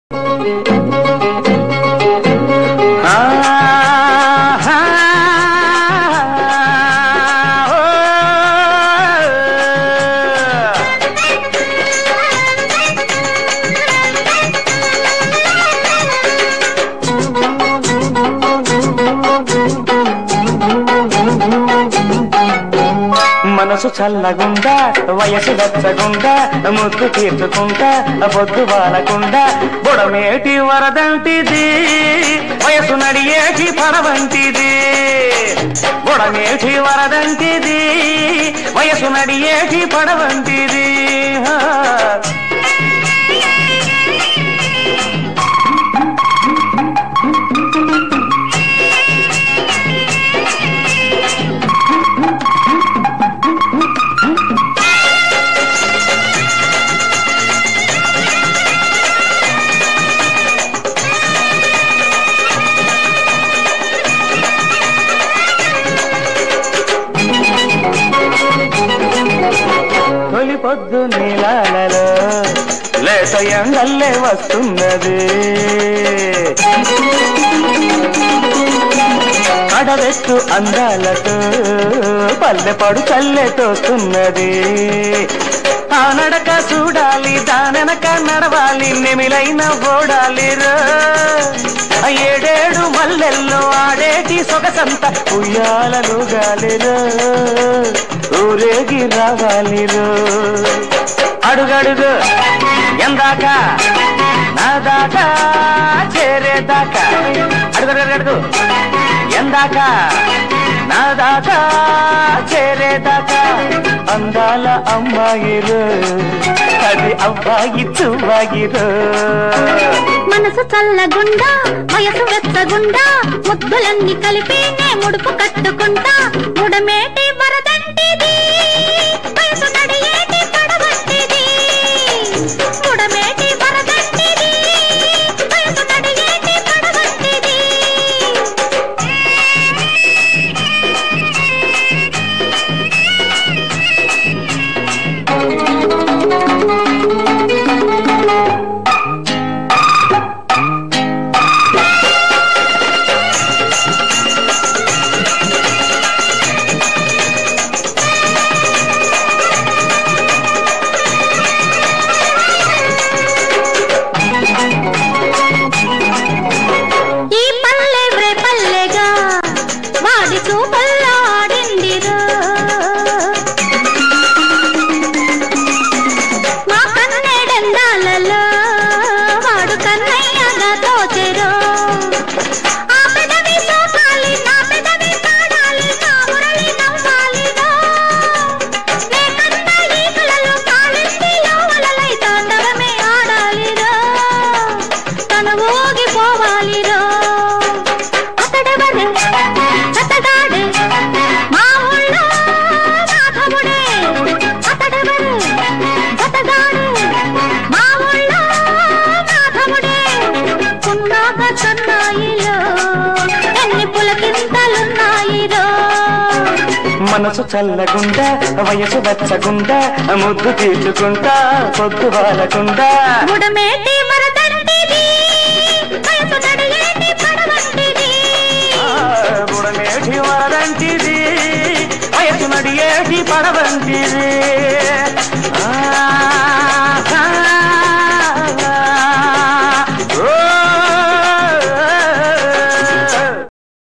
మనసు చల్లగుండా వయసు వెచ్చగుండా ముద్దు తీర్చుకుంటా బొద్దు వాలకుండా బుడమేటి వరదంటిది వయసు నడియేటి పడవంటిది బుడమేటి వరదంటిది వయసు నడియేటి పడవంటిది హా. తొలి పొద్దు నీలాలలో లేత ఎండల్లే వస్తున్నది కడవెత్తు అందాలతో పల్లె పడు చల్లెతోస్తున్నది ఆ నడక చూడాలి దానెనక నడవాలి నెమిలైన ఓడాలి రో ఆ ఏడేడు మల్లెల్లో ఆడేటి సొగసంత ఉయ్యాలను గాలిరో ఊరేగి రావాలిరో అడుగడుగు ఎందాక నా దాకా చేరేదాకా అడుగు అడుగు ఎందాక నా దాకా చేరేదాకా అందాల అమ్మాయిరు అది అబ్బాయి చువ్వాయిరు మనసు చల్లగుండా వయసు వెచ్చగుండా ముద్దులన్నీ కలిపి నే ముడుపు కట్టుకుంటా ముడమేటి వరదంటిది వయసు నడియేటి పడవంటిది ముడమేటి వరదంటిది వయసు నడియేటి పడవంటిది ఈ పల్లె వ్రే పల్లెగా వాడి చూపల్లో ఆడిందిరో మా కన్నెడందాలలో వాడు కన్నయ్యగా తోచెరో ఆ పెదవి సోకాలి నా పెదవి పాడాలి నా మురళి నవ్వాలిరో నే కన్న ఈకలలో కాలిందిలో వలలై తాండవమే ఆడాలిరో తను ఊగిపోవాలిరో అతడెవరు అతగాడు మా ఊళ్ళో మాధవుడే అతడెవరు అతగాడు మా ఊళ్ళో మాధవుడే ఉన్నాక సన్నాయిలో ఎన్ని పులకింతలున్నాయిరో మనసు చల్లగుండా వయసు వెచ్చగుండా ముద్దు తీర్చుకుంటా పొద్దు వాలకుండా గుడమేటి